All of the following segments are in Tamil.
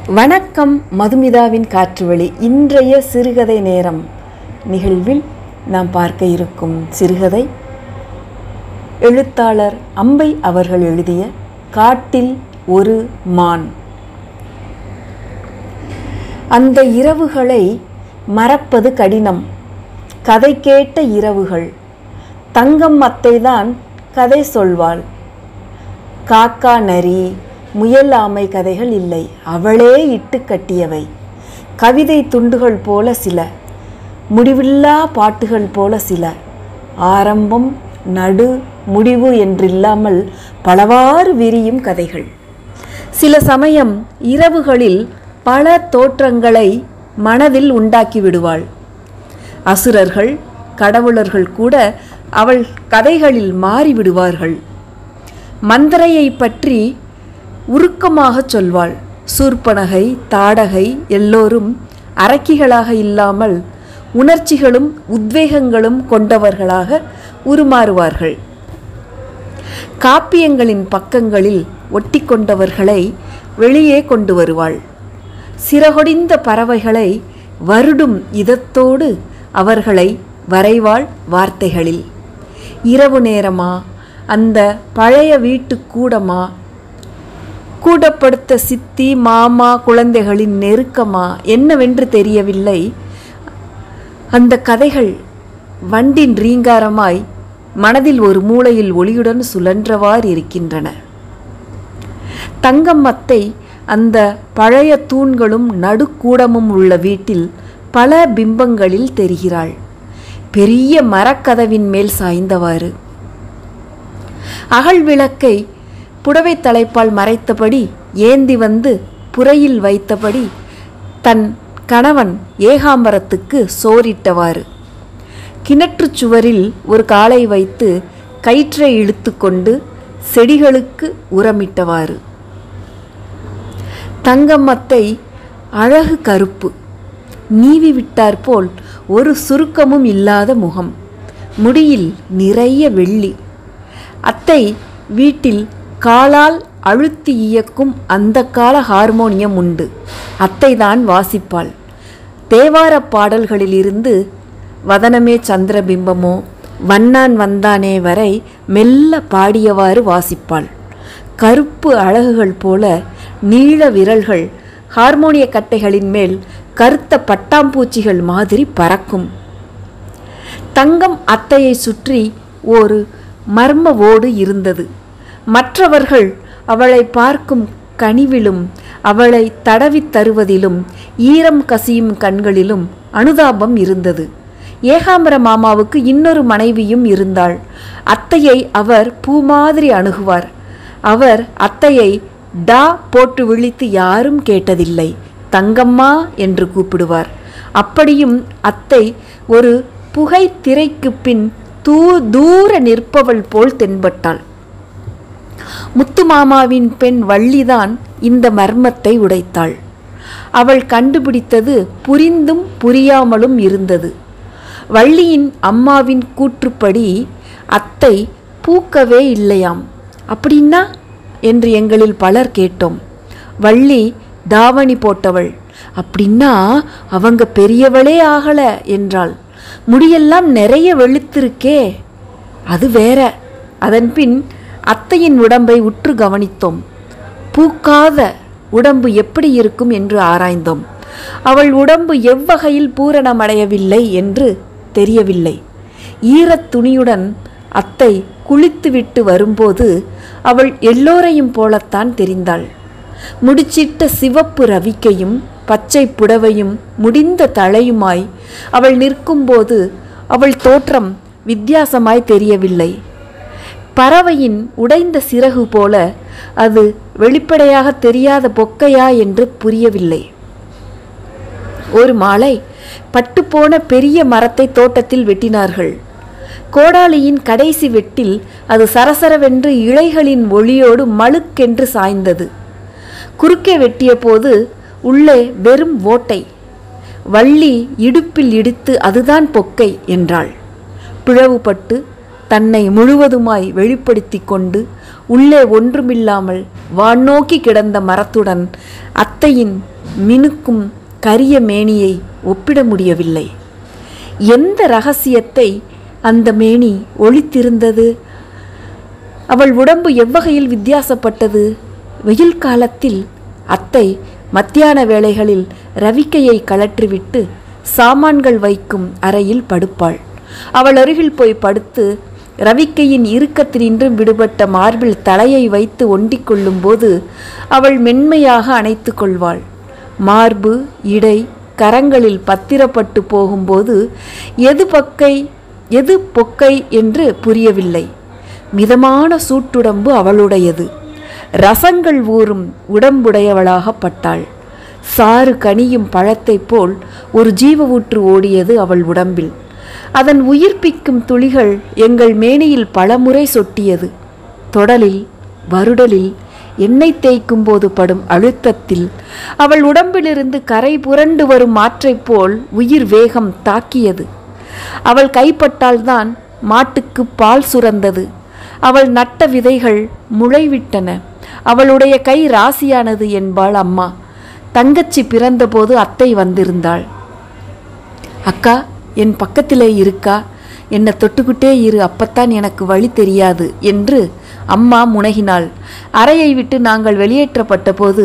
வணக்கம் மதுமிதாவின் காற்றுவழி இன்றைய சிறுகதை நேரம் நிகழ்வில் நாம் பார்க்க இருக்கும் சிறுகதை எழுத்தாளர் அம்பை அவர்கள் எழுதிய காட்டில் ஒரு மான் அந்த இரவுகளை மறப்பது கடினம் கதை கேட்ட இரவுகள் தங்கம் அத்தைதான் கதை சொல்வாள் காக்கா நரி முயல் ஆமை கதைகள் இல்லை அவளே இட்டு கட்டியவை கவிதை துண்டுகள் போல சில முடிவில்லா பாட்டுகள் போல சில ஆரம்பம் நடு முடிவு என்றில்லாமல் பலவாறு விரியும் கதைகள் சில சமயம் இரவுகளில் பல தோற்றங்களை மனதில் உண்டாக்கி விடுவாள் அசுரர்கள் கடவுளர்கள் கூட அவள் கதைகளில் மாறிவிடுவார்கள் மந்திரையை பற்றி உருக்கமாகச் சொல்வாள் சூர்பனகை தாடகை எல்லோரும் அரக்கிகளாக இல்லாமல் உணர்ச்சிகளும் உத்வேகங்களும் கொண்டவர்களாக உருமாறுவார்கள் காப்பியங்களின் பக்கங்களில் ஒட்டி கொண்டவர்களை வெளியே கொண்டு வருவாள் சிறகொடிந்த பறவைகளை வருடும் இதத்தோடு அவர்களை வரைவாள் வார்த்தைகளில் இரவு நேரமா அந்த பழைய வீட்டு கூடமா கூடப்படுத்த சித்தி மாமா குழந்தைகளின் நெருக்கமா என்னவென்று தெரியவில்லை அந்த கதைகள் வண்டின் ரீங்காரமாய் மனதில் ஒரு மூலையில் ஒளியுடன் சுழன்றவாறு இருக்கின்றன தங்கம்மத்தை அந்த பழைய தூண்களும் நடுக்கூடமும் உள்ள வீட்டில் பல பிம்பங்களில் தெரிகிறாள் பெரிய மரக்கதவின் மேல் சாய்ந்தவாறு அகல் விளக்கை புடவை தலைப்பால் மறைத்தபடி ஏந்தி வந்து புறையில் வைத்தபடி தன் கணவன் ஏகாம்பரத்துக்கு சோறிட்டவாறு கிணற்றுச் சுவரில் ஒரு காலை வைத்து கயிற்றை இழுத்து கொண்டு செடிகளுக்கு உரமிட்டவாறு தங்கம்மத்தை அழகு கருப்பு நீவி விட்டாற்போல் ஒரு சுருக்கமும் இல்லாத முகம் முடியில் நிறைய வெள்ளி அத்தை வீட்டில் காலால் அழுத்தி இயக்கும் அந்த கால ஹார்மோனியம் உண்டு அத்தைதான் வாசிப்பாள் தேவார பாடல்களிலிருந்து வதனமே சந்திரபிம்பமோ வண்ணான் வந்தானே வரை மெல்ல பாடியவாறு வாசிப்பாள் கருப்பு அழகுகள் போல நீள விரல்கள் ஹார்மோனிய கட்டைகளின் மேல் கருத்த பட்டாம்பூச்சிகள் மாதிரி பறக்கும் தங்கம் அத்தையை சுற்றி ஒரு மர்ம ஓடு இருந்தது மற்றவர்கள் அவளை பார்க்கும் கனிவிலும் அவளை தடவித் தருவதிலும் ஈரம் கசியும் கண்களிலும் அனுதாபம் இருந்தது ஏகாம்பர மாமாவுக்கு இன்னொரு மனைவியும் இருந்தாள் அத்தையை அவர் பூ மாதிரி அணுகுவார் அவர் அத்தையை டா போட்டு விழித்து யாரும் கேட்டதில்லை தங்கம்மா என்று கூப்பிடுவார் அப்படியும் அத்தை ஒரு புகை திரைக்கு பின் தூ தூர நிற்பவள் போல் தென்பட்டாள் முத்துமாமாவின் பெண் வள்ளிதான் இந்த மர்மத்தை உடைத்தாள் அவள் கண்டுபிடித்தது புரிந்தும் புரியாமலும் இருந்தது வள்ளியின் அம்மாவின் கூற்றுப்படி அத்தை பூக்கவே இல்லையாம் அப்படின்னா என்று எங்களில் பலர் கேட்டோம் வள்ளி தாவணி போட்டவள் அப்படின்னா அவங்க பெரியவளே ஆகல என்றாள் முடியெல்லாம் நிறைய வெளுத்திருக்கே அது வேற அதன்பின் அத்தையின் உடம்பை உற்று கவனித்தோம் பூக்காத உடம்பு எப்படி இருக்கும் என்று ஆராய்ந்தோம் அவள் உடம்பு எவ்வகையில் பூரணமடையவில்லை என்று தெரியவில்லை ஈரத் துணியுடன் அத்தை குளித்துவிட்டு வரும்போது அவள் எல்லோரையும் போலத்தான் தெரிந்தாள் முடிச்சிட்ட சிவப்பு ரவிக்கையும் பச்சை புடவையும் முடிந்த தலையுமாய் அவள் நிற்கும்போது அவள் தோற்றம் வித்தியாசமாய் தெரியவில்லை பறவையின் உடைந்த சிறகு போல அது வெளிப்படையாக தெரியாத பொக்கையா என்று புரியவில்லை ஒரு மாலை பட்டுப்போன பெரிய மரத்தை தோட்டத்தில் வெட்டினார்கள் கோடாலியின் கடைசி வெட்டில் அது சரசரவென்று இலைகளின் ஒளியோடு மழுக்கென்று சாய்ந்தது குறுக்கே வெட்டிய போது உள்ளே வெறும் ஓட்டை வள்ளி இடுப்பில் இடித்து அதுதான் பொக்கை என்றாள் பிளவுபட்டு தன்னை முழுவதுமாய் வெளிப்படுத்தி கொண்டு உள்ளே ஒன்றுமில்லாமல் வானோக்கி கிடந்த மரத்துடன் அத்தையின் மினுக்கும் கரிய மேனியை ஒப்பிட முடியவில்லை எந்த ரகசியத்தை அந்த மேனி ஒளித்திருந்தது அவள் உடம்பு எவ்வகையில் வித்தியாசப்பட்டது வெயில் காலத்தில் அத்தை மத்தியான வேளைகளில் ரவிக்கையை கழற்றிவிட்டு சாமான்கள் வைக்கும் அறையில் படுப்பாள் அவள் அருகில் போய் படுத்து ரவிக்கையின் இறுக்கத்தினின்று விடுபட்ட மார்பில் தலையை வைத்து ஒண்டிக் கொள்ளும்போது அவள் மென்மையாக அணைத்து கொள்வாள் மார்பு இடை கரங்களில் பத்திரப்பட்டு போகும்போது எது பக்கை எது பொக்கை என்று புரியவில்லை மிதமான சூட்டுடம்பு அவளுடையது ரசங்கள் ஊறும் உடம்புடையவளாகப்பட்டாள் சாறு கனியும் பழத்தைப் போல் ஒரு ஜீவ ஊற்று ஓடியது அவள் உடம்பில் அதன் உயிர்ப்பிக்கும் துளிகள் எங்கள் மேனியில் பலமுறை சொட்டியது தொடலில் வருடலில் எண்ணெய் தேய்க்கும் போது படும் அழுத்தத்தில் அவள் உடம்பிலிருந்து கரை புரண்டு வரும் மாற்றைப் போல் உயிர் வேகம் தாக்கியது அவள் கைப்பட்டால்தான் மாட்டுக்கு பால் சுரந்தது அவள் நட்ட விதைகள் முளைவிட்டன அவளுடைய கை ராசியானது என்பாள் அம்மா தங்கச்சி பிறந்தபோது அத்தை வந்திருந்தாள் அக்கா என் பக்கத்திலே இருக்கா என்னை தொட்டுக்கிட்டே இரு அப்பத்தான் எனக்கு வழி தெரியாது என்று அம்மா முனகினாள் அறையை விட்டு நாங்கள் வெளியேற்றப்பட்ட போது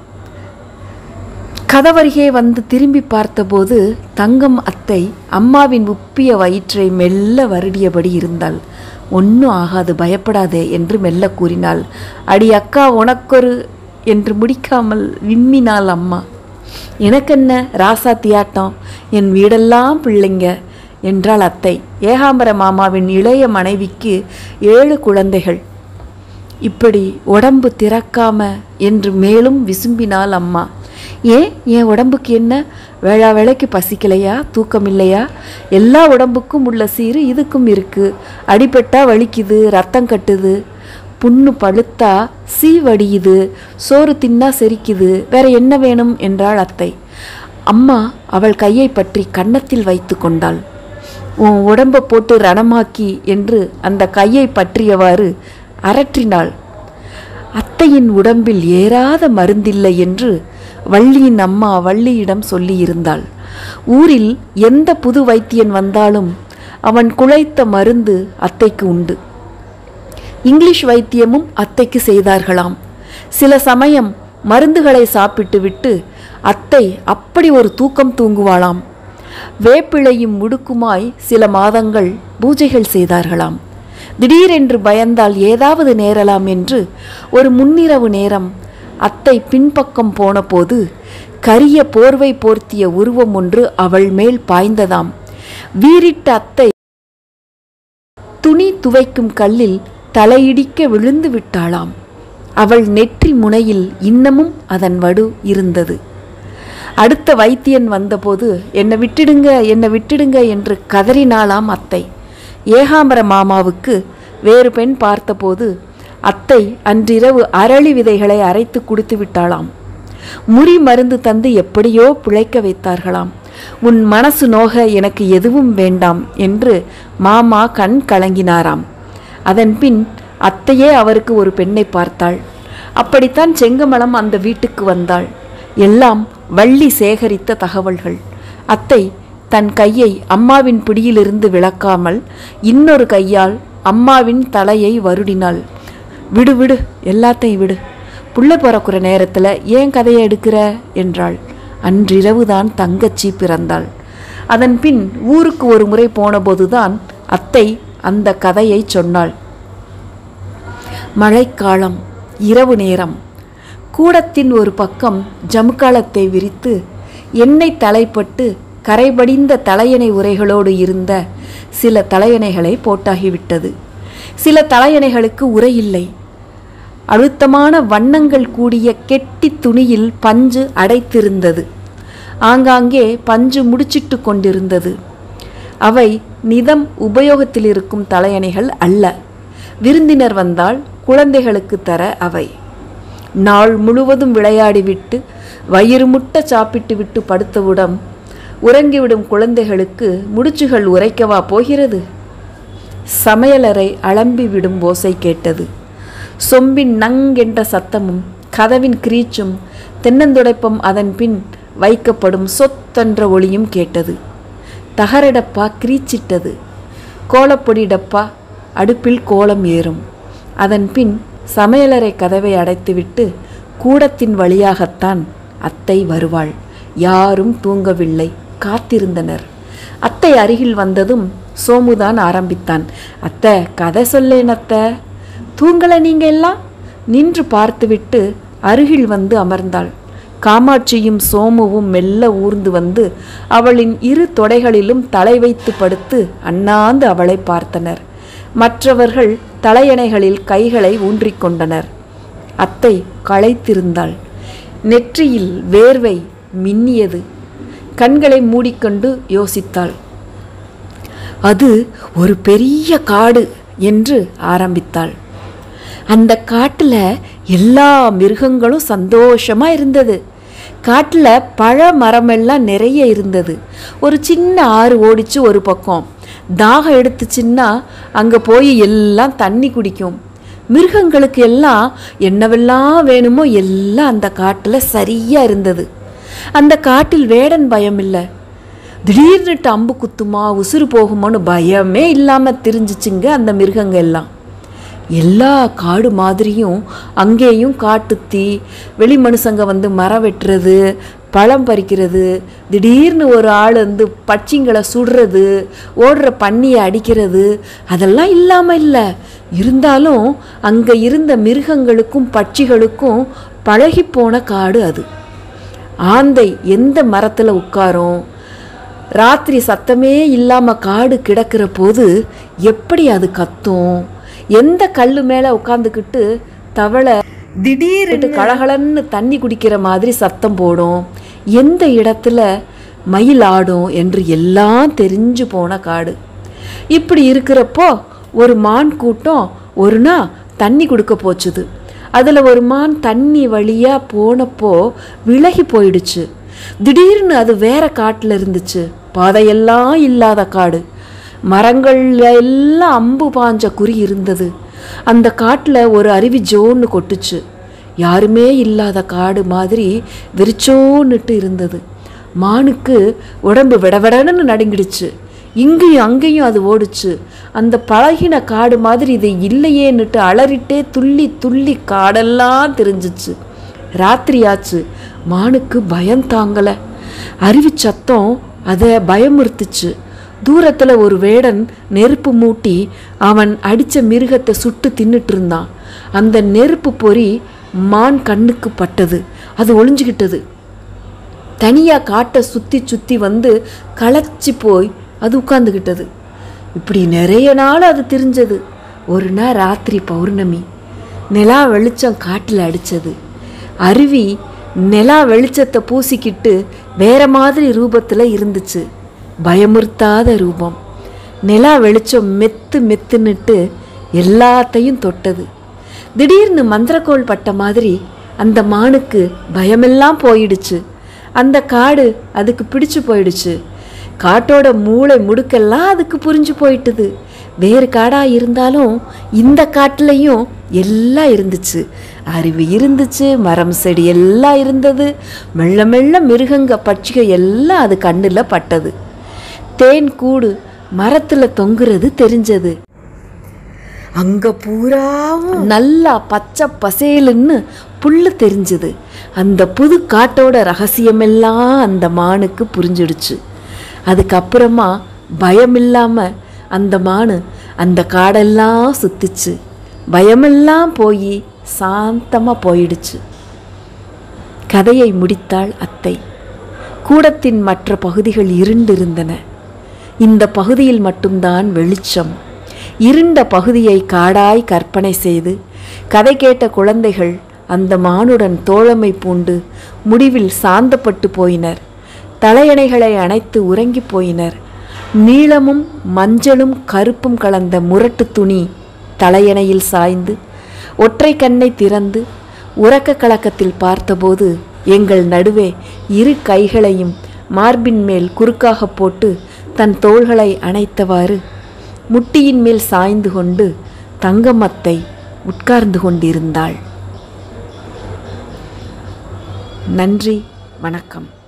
கதவருகே வந்து திரும்பி பார்த்தபோது தங்கம் அத்தை அம்மாவின் உப்பிய வயிற்றை மெல்ல வருடியபடி இருந்தாள் ஒன்றும் ஆகாது பயப்படாதே என்று மெல்ல கூறினாள் அடி அக்கா உனக்கொரு என்று முடிக்காமல் விம்மினாள் அம்மா எனக்கென்ன ராசாத்தியாட்டம் என் வீடெல்லாம் பிள்ளைங்க என்றாள் அத்தை ஏகாம்பர மாமாவின் இளைய மனைவிக்கு ஏழு குழந்தைகள் இப்படி உடம்பு திறக்காம என்று மேலும் விசும்பினாள் அம்மா ஏன் என் உடம்புக்கு என்ன வேளா வேளைக்கு பசிக்கலையா தூக்கம் இல்லையா எல்லா உடம்புக்கும் உள்ள சீரு இதுக்கும் இருக்கு அடிபட்டா வலிக்குது ரத்தம் கட்டுது புண்ணு பழுத்தா சீ வடியுது சோறு தின்னா செரிக்குது வேற என்ன வேணும் என்றாள் அத்தை அம்மா அவள் கையை பற்றி கன்னத்தில் வைத்து கொண்டாள் உன் உடம்பை போட்டு ரணமாக்கி என்று அந்த கையை பற்றியவாறு அரற்றினாள் அத்தையின் உடம்பில் ஏறாத மருந்தில்லை என்று வள்ளியின் அம்மா வள்ளியிடம் சொல்லியிருந்தாள் ஊரில் எந்த புது வைத்தியன் வந்தாலும் அவன் குழைத்த மருந்து அத்தைக்கு உண்டு இங்கிலீஷ் வைத்தியமும் அத்தைக்கு செய்தார்களாம் சில சமயம் மருந்துகளை சாப்பிட்டு விட்டு அத்தை அப்படி ஒரு தூக்கம் தூங்குவாளாம் வேப்பிழையும் முடுக்குமாய் சில மாதங்கள் பூஜைகள் செய்தார்களாம் திடீரென்று பயந்தால் ஏதாவது நேரலாம் என்று ஒரு முன்னிரவு நேரம் அத்தை பின்பக்கம் போனபோது கரிய போர்வை போர்த்திய உருவம் ஒன்று அவள் மேல் பாய்ந்ததாம் வீறிட்ட அத்தை துணி துவைக்கும் கல்லில் தலையிடிக்க விழுந்து விட்டாளாம் அவள் நெற்றி முனையில் இன்னமும் அதன் வடு இருந்தது அடுத்த வைத்தியன் வந்தபோது என்னை விட்டுடுங்க என்னை விட்டுடுங்க என்று கதறினாளாம் அத்தை ஏகாம்பர மாமாவுக்கு வேறு பெண் பார்த்தபோது அத்தை அன்றிரவு அரளி விதைகளை அரைத்து குடித்து விட்டாளாம் முறி மருந்து தந்து எப்படியோ பிழைக்க வைத்தார்களாம் உன் மனசு நோக எனக்கு எதுவும் வேண்டாம் என்று மாமா கண் கலங்கினாராம் அதன்பின் அத்தையே அவருக்கு ஒரு பெண்ணை பார்த்தாள் அப்படித்தான் செங்கமலம் அந்த வீட்டுக்கு வந்தாள் எல்லாம் வள்ளி சேகரித்த தகவல்கள் அத்தை தன் கையை அம்மாவின் பிடியிலிருந்து விளக்காமல் இன்னொரு கையால் அம்மாவின் தலையை வருடினாள் விடு விடு எல்லாத்தையும் விடு புள்ள பிறக்கிற நேரத்தில் ஏன் கதையை எடுக்கிற என்றாள் அன்றிரவுதான் தங்கச்சி பிறந்தாள் அதன் பின் ஊருக்கு ஒரு முறை போனபோதுதான் அத்தை அந்த கதையை சொன்னாள் மழைக்காலம் இரவு நேரம் கூடத்தின் ஒரு பக்கம் ஜமுக்காலத்தை விரித்து எண்ணெய் தலைப்பட்டு கரைபடிந்த தலையணை உரைகளோடு இருந்த சில தலையணைகளை போட்டாகிவிட்டது சில தலையணைகளுக்கு உரை இல்லை அழுத்தமான வண்ணங்கள் கூடிய கெட்டி துணியில் பஞ்சு அடைத்திருந்தது ஆங்காங்கே பஞ்சு முடிச்சிட்டு கொண்டிருந்தது அவை நிதம் உபயோகத்தில் இருக்கும் தலையணைகள் அல்ல விருந்தினர் வந்தால் குழந்தைகளுக்கு தர அவை நாள் முழுவதும் விளையாடிவிட்டு வயிறு முட்ட சாப்பிட்டு விட்டு படுத்தவுடன் உறங்கிவிடும் குழந்தைகளுக்கு முடிச்சுகள் உரைக்கவா போகிறது சமையலறை அலம்பி விடும் ஓசை கேட்டது சொம்பின் நங் என்ற சத்தமும் கதவின் கிரீச்சும் தென்னந்துடைப்பம் அதன் பின் வைக்கப்படும் சொத்தென்ற ஒளியும் கேட்டது தகரடப்பா கிரீச்சிட்டது கோலப்பொடி டப்பா அடுப்பில் கோலம் ஏறும் அதன் பின் சமையலறை கதவை அடைத்துவிட்டு கூடத்தின் வழியாகத்தான் அத்தை வருவாள் யாரும் தூங்கவில்லை காத்திருந்தனர் அத்தை அருகில் வந்ததும் சோமுதான் ஆரம்பித்தான் அத்தை கதை சொல்லேன் அத்தை தூங்கலை நீங்க எல்லாம் நின்று பார்த்துவிட்டு அருகில் வந்து அமர்ந்தாள் காமாட்சியும் சோமுவும் மெல்ல ஊர்ந்து வந்து அவளின் இரு தொடைகளிலும் தலை வைத்து படுத்து அண்ணாந்து அவளை பார்த்தனர் மற்றவர்கள் தலையணைகளில் கைகளை ஊன்றிக்கொண்டனர் அத்தை களைத்திருந்தாள் நெற்றியில் வேர்வை மின்னியது கண்களை மூடிக்கொண்டு யோசித்தாள் அது ஒரு பெரிய காடு என்று ஆரம்பித்தாள் அந்த காட்டில் எல்லா மிருகங்களும் சந்தோஷமா இருந்தது காட்டில் பழ மரமெல்லாம் நிறைய இருந்தது ஒரு சின்ன ஆறு ஓடிச்சு ஒரு பக்கம் தாகம் எடுத்துச்சுன்னா அங்கே போய் எல்லாம் தண்ணி குடிக்கும் மிருகங்களுக்கு எல்லாம் என்னவெல்லாம் வேணுமோ எல்லாம் அந்த காட்டில் சரியாக இருந்தது அந்த காட்டில் வேடன் பயம் இல்லை திடீர்னுட்டு அம்பு குத்துமா உசுறு போகுமோன்னு பயமே இல்லாமல் தெரிஞ்சிச்சுங்க அந்த மிருகங்க எல்லாம் எல்லா காடு மாதிரியும் அங்கேயும் காட்டுத்தீ வெளி மனுஷங்க வந்து மரம் வெட்டுறது பழம் பறிக்கிறது திடீர்னு ஒரு ஆள் வந்து பட்சிங்களை சுடுறது ஓடுற பன்னியை அடிக்கிறது அதெல்லாம் இல்லாமல் இல்லை இருந்தாலும் அங்கே இருந்த மிருகங்களுக்கும் பட்சிகளுக்கும் பழகிப்போன காடு அது ஆந்தை எந்த மரத்தில் உட்காரும் ராத்திரி சத்தமே இல்லாமல் காடு கிடக்கிற போது எப்படி அது கத்தும் எந்த கல்லு மேலே உட்காந்துக்கிட்டு தவளை திடீர்னு கலகலன்னு தண்ணி குடிக்கிற மாதிரி சத்தம் போடும் எந்த இடத்துல மயில் ஆடும் என்று எல்லாம் தெரிஞ்சு போன காடு இப்படி இருக்கிறப்போ ஒரு மான் கூட்டம் ஒரு நாள் தண்ணி கொடுக்க போச்சுது அதில் ஒரு மான் தண்ணி வழியாக போனப்போ விலகி போயிடுச்சு திடீர்னு அது வேற காட்டில் இருந்துச்சு பாதையெல்லாம் இல்லாத காடு மரங்கள்ல எல்லாம் அம்பு பாஞ்ச குறி இருந்தது அந்த காட்டில் ஒரு அருவி ஜோன்னு கொட்டுச்சு யாருமே இல்லாத காடு மாதிரி விரிச்சோன்னுட்டு இருந்தது மானுக்கு உடம்பு விடவிடன்னு நடுங்கிடுச்சு இங்கேயும் அங்கேயும் அது ஓடுச்சு அந்த பழகின காடு மாதிரி இது இல்லையேன்னுட்டு அலறிட்டே துள்ளி துள்ளி காடெல்லாம் தெரிஞ்சிச்சு ராத்திரியாச்சு மானுக்கு பயம் தாங்கலை அருவி சத்தம் அதை பயமுறுத்துச்சு தூரத்தில் ஒரு வேடன் நெருப்பு மூட்டி அவன் அடித்த மிருகத்தை சுட்டு தின்னுட்டு இருந்தான் அந்த நெருப்பு பொறி மான் கண்ணுக்கு பட்டது அது ஒளிஞ்சுக்கிட்டது தனியாக காட்டை சுற்றி சுற்றி வந்து களைச்சி போய் அது உட்காந்துக்கிட்டது இப்படி நிறைய நாள் அது தெரிஞ்சது ஒரு நாள் ராத்திரி பௌர்ணமி நிலா வெளிச்சம் காட்டில் அடித்தது அருவி நிலா வெளிச்சத்தை பூசிக்கிட்டு வேற மாதிரி ரூபத்தில் இருந்துச்சு பயமுறுத்தாத ரூபம் நிலா வெளிச்சம் மெத்து மெத்துன்னுட்டு எல்லாத்தையும் தொட்டது திடீர்னு மந்திரக்கோள் பட்ட மாதிரி அந்த மானுக்கு பயமெல்லாம் போயிடுச்சு அந்த காடு அதுக்கு பிடிச்சு போயிடுச்சு காட்டோட மூளை முடுக்கெல்லாம் அதுக்கு புரிஞ்சு போயிட்டுது வேறு காடாக இருந்தாலும் இந்த காட்டுலையும் எல்லாம் இருந்துச்சு அருவி இருந்துச்சு மரம் செடி எல்லாம் இருந்தது மெல்ல மெல்ல மிருகங்க பட்சிக எல்லாம் அது கண்ணில் பட்டது தேன் கூடு மரத்தில் தொங்குறது தெரிஞ்சது அங்க பூராவும் நல்லா பச்சை பசேலுன்னு புல்லு தெரிஞ்சது அந்த புது காட்டோட ரகசியமெல்லாம் அந்த மானுக்கு புரிஞ்சிடுச்சு அதுக்கப்புறமா பயம் இல்லாம அந்த மானு அந்த காடெல்லாம் சுத்துச்சு பயமெல்லாம் போய் சாந்தமா போயிடுச்சு கதையை முடித்தாள் அத்தை கூடத்தின் மற்ற பகுதிகள் இருண்டிருந்தன இந்த பகுதியில் மட்டும்தான் வெளிச்சம் இருண்ட பகுதியை காடாய் கற்பனை செய்து கதை கேட்ட குழந்தைகள் அந்த மானுடன் தோழமை பூண்டு முடிவில் சாந்தப்பட்டு போயினர் தலையணைகளை அணைத்து உறங்கி போயினர் நீளமும் மஞ்சளும் கருப்பும் கலந்த முரட்டு துணி தலையணையில் சாய்ந்து ஒற்றை கண்ணை திறந்து உறக்க கலக்கத்தில் பார்த்தபோது எங்கள் நடுவே இரு கைகளையும் மார்பின் மேல் குறுக்காக போட்டு தன் தோள்களை அணைத்தவாறு முட்டியின் மேல் சாய்ந்து கொண்டு தங்கமத்தை உட்கார்ந்து கொண்டிருந்தாள் நன்றி வணக்கம்